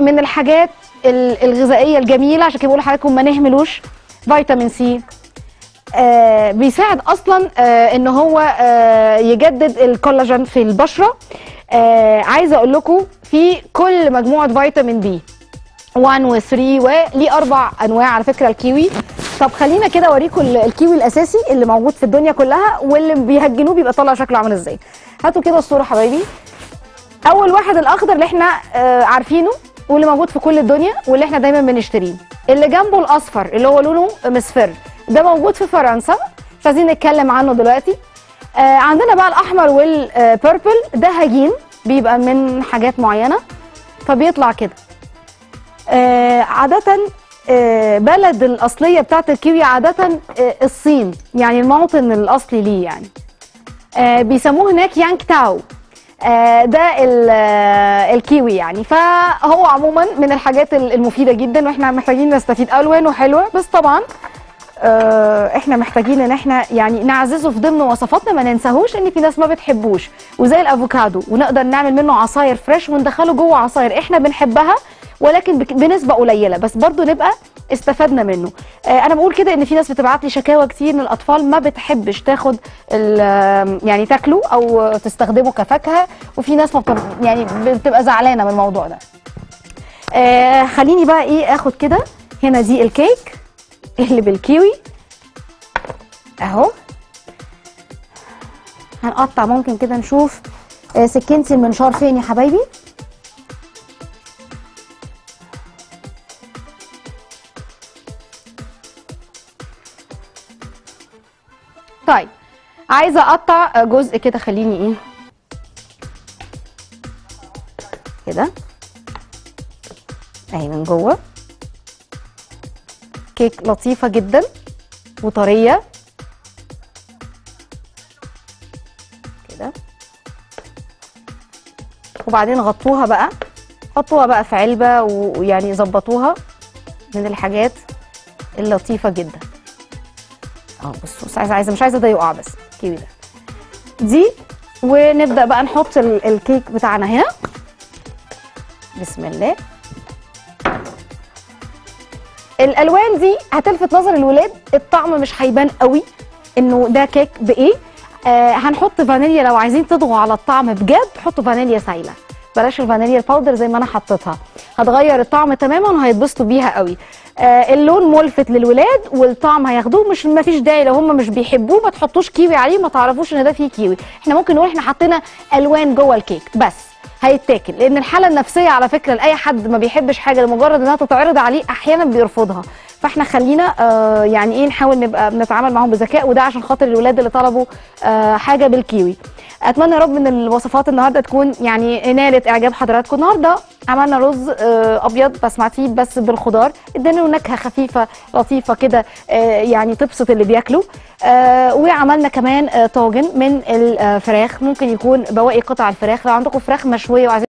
من الحاجات ال- الغذائيه الجميله عشان كده بقول لحضراتكم ما نهملوش فيتامين سي آه بيساعد اصلا آه ان هو آه يجدد الكولاجين في البشره آه عايزه اقول لكم في كل مجموعه فيتامين بي 1 و 3 وليه اربع انواع على فكره الكيوي طب خلينا كده اوريكم ال- الكيوي الاساسي اللي موجود في الدنيا كلها واللي بيهجنوه بيبقى طالع شكله عامل ازاي هاتوا كده الصوره حبايبي اول واحد الاخضر اللي احنا آه عارفينه واللي موجود في كل الدنيا واللي احنا دايما بنشتريه اللي جنبه الاصفر اللي هو لونه مصفر ده موجود في فرنسا مش عايزين نتكلم عنه دلوقتي آه عندنا بقى الاحمر والبيربل ده هجين بيبقى من حاجات معينه فبيطلع كده آه عاده آه بلد الاصليه بتاعت الكيوي عاده آه الصين يعني الموطن الاصلي ليه يعني آه بيسموه هناك يانج تاو آه، ده ال- آه، الكيوي يعني فهو عموما من الحاجات ال- المفيده جدا واحنا محتاجين نستفيد الوانه حلوه بس طبعا آه، احنا محتاجين ان احنا يعني نعززه في ضمن وصفاتنا ما ننساهوش ان في ناس ما بتحبوش وزي الافوكادو ونقدر نعمل منه عصاير فريش وندخله جوه عصاير احنا بنحبها ولكن بك- بنسبه قليله بس برضو نبقى استفدنا منه آه، انا بقول كده ان في ناس بتبعت لي شكاوى كتير ان الاطفال ما بتحبش تاخد ال- يعني تاكله او تستخدمه كفاكهه وفي ناس ما بتب... يعني بتبقى زعلانه من الموضوع ده آه خليني بقى ايه اخد كده هنا دي الكيك اللي بالكيوي اهو هنقطع ممكن كده نشوف آه سكينتي المنشار فين يا حبايبي طيب عايزه اقطع جزء كده خليني ايه كده اهي من جوه كيك لطيفه جدا وطريه كده وبعدين غطوها بقى حطوها بقى في علبه و- ويعني ظبطوها من الحاجات اللطيفه جدا اه بصوا بس عايزه عايزه مش عايزه ده يقع بس الكيوي ده دي ونبدا بقى نحط ال- الكيك بتاعنا هنا بسم الله الالوان دي هتلفت نظر الولاد الطعم مش هيبان قوي انه ده كيك بايه آه هنحط فانيليا لو عايزين تضغوا على الطعم بجد حطوا فانيليا سايله بلاش الفانيليا الباودر زي ما انا حطيتها هتغير الطعم تماما وهيتبسطوا بيها قوي آه اللون ملفت للولاد والطعم هياخدوه مش ما فيش داعي لو هم مش بيحبوه ما تحطوش كيوي عليه ما تعرفوش ان ده فيه كيوي احنا ممكن نقول احنا حطينا الوان جوه الكيك بس هيتاكل لان الحاله النفسيه على فكره لاي حد ما بيحبش حاجه لمجرد انها تتعرض عليه احيانا بيرفضها فاحنا خلينا آه يعني ايه نحاول نبقى بنتعامل معاهم بذكاء وده عشان خاطر الولاد اللي طلبوا آه حاجه بالكيوي اتمنى يا رب ان الوصفات النهارده تكون يعني نالت اعجاب حضراتكم النهارده عملنا رز آه ابيض بسمتي بس بالخضار ادينا له نكهه خفيفه لطيفه كده آه يعني تبسط اللي بياكلوا آه وعملنا كمان آه طاجن من الفراخ ممكن يكون بواقي قطع الفراخ لو عندكم فراخ مشويه وعايزين